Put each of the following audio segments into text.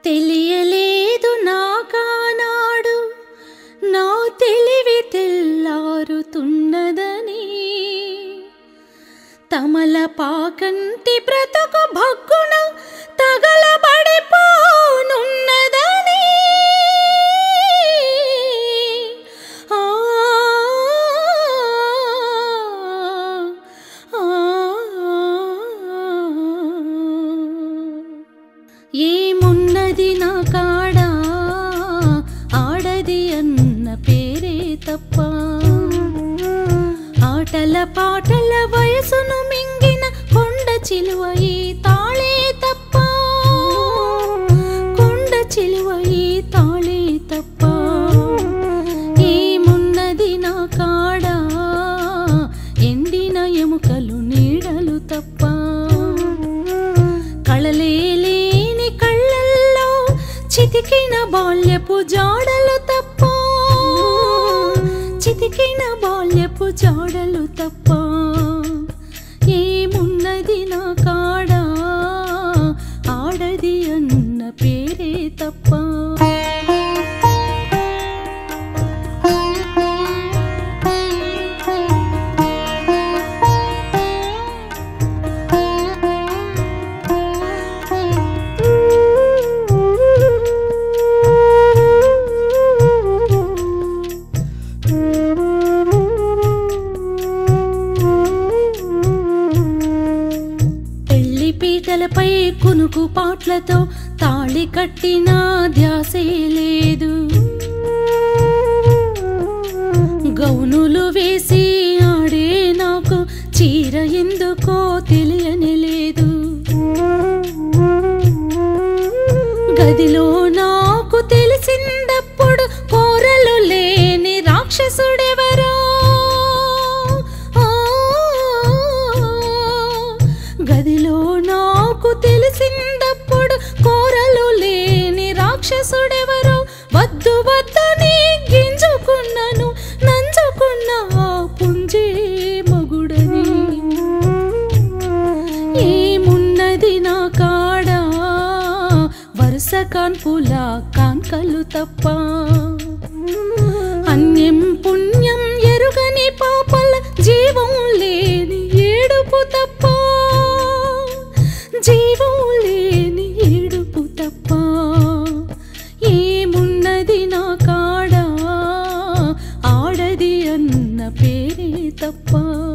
తెలియలేదు నాకానాడు నా తెలివి తెల్లారుతున్నదని తమల పాకంటి బ్రతుకు భగ్గున తగలబడిపోనున్నదని ఆ, ఆ, ఏమున్నది నా కాడా ఆడది అన్న పేరే తప్ప ఆటల పాటల వయసును మింగిన కొండ చిలువ ఈ తాళే తప్ప కొండ చిలువ ఈ తాళే తప్ప ఏమున్నది నా కాడా ఎండిన ఎముకలు నీడలు తప్ప కళలే లేని కళ్ళల్లో చితికిన బాల్యపు జాడలు తప్ప చితికిన బాల్యపు జాడలు తప్ప ఏమున్నది నా కాడా ఆడది అన్న పేరే తప్ప పెళ్లి పీటలపై కునుకు పాట్లతో తాళి కట్టిన ధ్యాసే లేదు గౌనులు వేసి ఆడే నాకు చీర ఎందుకో తెలియని లేదు గదిలో నాకు తెలిసిందప్పుడు కోరలు లేని రాక్షసుడెవరో ఆ, గదిలో నాకు తెలిసిందప్పుడు కోరలు లేని రాక్షసుడెవరో వద్దు వద్దని గింజుకున్నాను నంజుకున్న ఆ పుంజే మగుడని ఏమున్నది నా కాడా వరుస కాన్పుల కాంకలు తప్ప అన్యం పుణ్యం ఎరుగని పాపల జీవం లేని ఏడుపు తప్ప జీవం లేని ఏడుపు తప్ప ఏమున్నది నా కాడా ఆడది అన్న పేరే తప్ప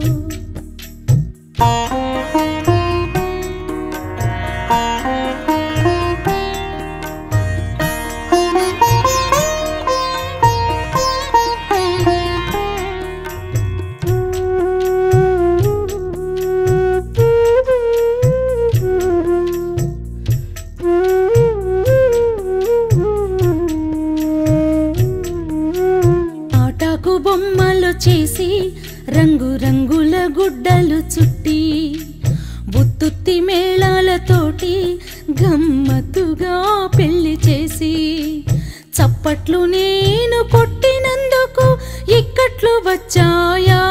ఆటకు బొమ్మలు చేసి రంగు రంగుల గుడ్డలు చుట్టి బుత్తుత్తి మేళాలతోటి గమ్మత్తుగా పెళ్లి చేసి చప్పట్లు నేను కొట్టినందుకు ఇక్కట్లు వచ్చాయా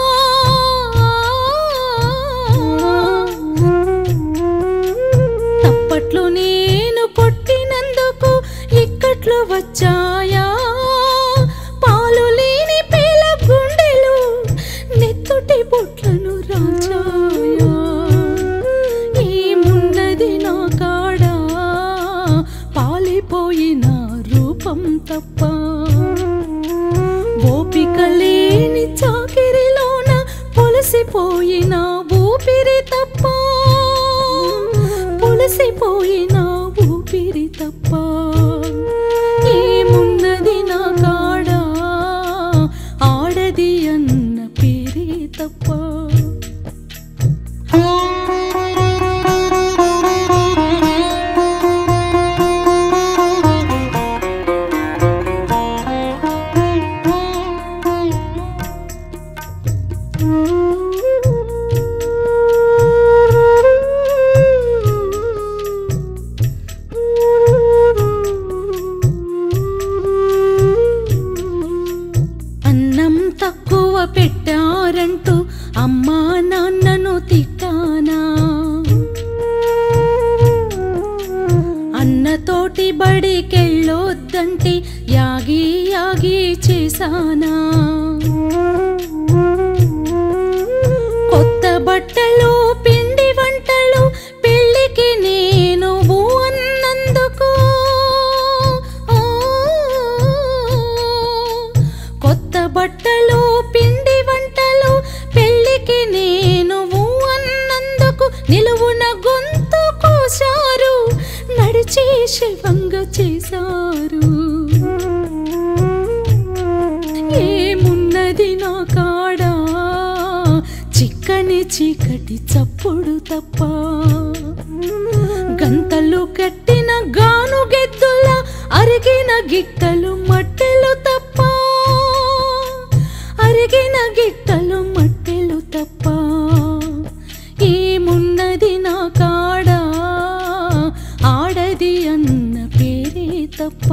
తప్పట్లు నేను కొట్టినందుకు ఇక్కట్లు వచ్చాయా పాలు లేని పేల గుండెలు నెత్తుటి బొట్లను రాచాయా ఏమున్నది నా కాడా పాలిపోయిన రూపం తప్ప ఓపిక లేని చాకిరిలోన పొలసిపోయిన ఊపిరి తప్ప పొలసిపోయిన ఊపిరి తప్ప ఏమున్నది నా కాడా ఆడది అన్న పేరే తప్ప జ్యోతి బడికెళ్ళొద్దంటే యాగి యాగి చేశానా కొత్త బట్టలు పిండి వంటలు పెళ్ళికి నేను ఊ అన్నందుకు ఆ, కొత్త బట్టలు పిండి వంటలు పెళ్ళికి నేను ఊ అన్నందుకు నిలువున గొంతు కోశారు నడిచే శివంగా చేశారు ఏమున్నది నా కాడా చిక్కని చీకటి చప్పుడు తప్ప గంతలు కట్టిన గాను గెద్దుల అరిగిన గిట్టలు మట్టెలు తప్ప అరిగిన గిట్టలు మట్టెలు తప్ప ఏమున్నది నా కాడా ఆడది అన్న పేరే తప్ప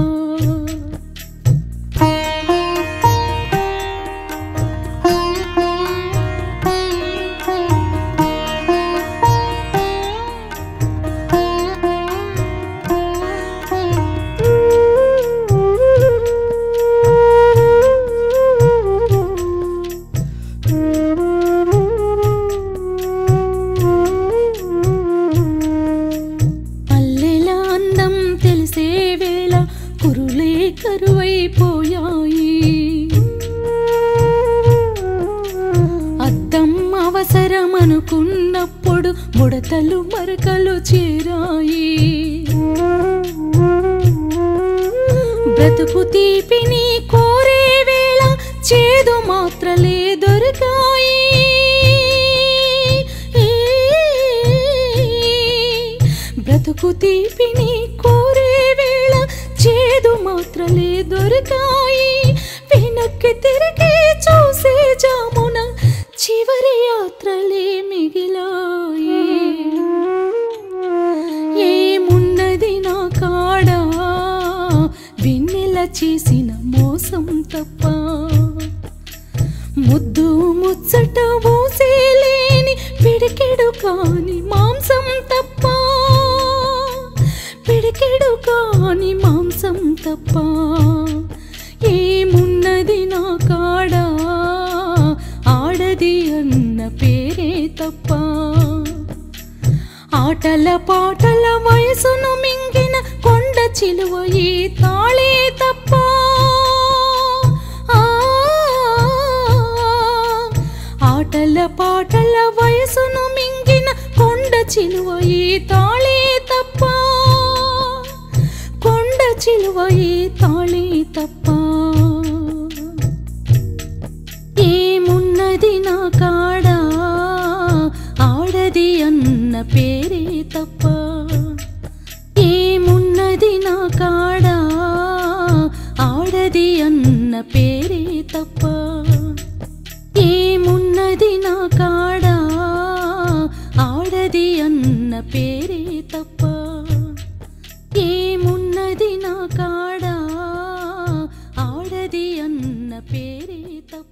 పల్లెల అందం తెలిసే వేళ కురులే కరువైపోయాయి అద్దం అవసరం అనుకున్నప్పుడు ముడతలు మరకలు చేరాయి బ్రతుకు తీపిని కోరే వేళ చేదు మాత్రలే దొరికాయి బ్రతుకు తీపిని కోరే వేళ చేదు మాత్రలే దొరికాయి వెనక్కి తిరిగి చూసే జామున చివరి యాత్రలే మిగిలాయి ఏమున్నది నా కాడా వెన్నెల చేసిన మోసం తప్ప ముద్దు ముచ్చట ఊసేలేని పిడికెడు కాని మాంసం తప్ప పిడికెడు కాని మాంసం తప్ప ఏమున్నది నా కాడా ఆడది అన్న పేరే తప్ప ఆటల పాటల వయసును మింగిన కొండ చిలువ ఈ తాళే తప్ప ఆ, ఆటల పాటల వయసును మింగిన కొండ చిలువ ఈ తాళే తప్ప కొండ చిలువ ఈ తాళే తప్ప ఏమున్నది నా కాడా ఆడది అన్న పేరే తప్ప ఏమున్నది నా కాడా ఆడది అన్న పేరే తప్ప ఏమున్నది నా కాడా ఆడది అన్న పేరే తప్ప ఏమున్నది నా కాడా ఆడది అన్న పేరే తప్ప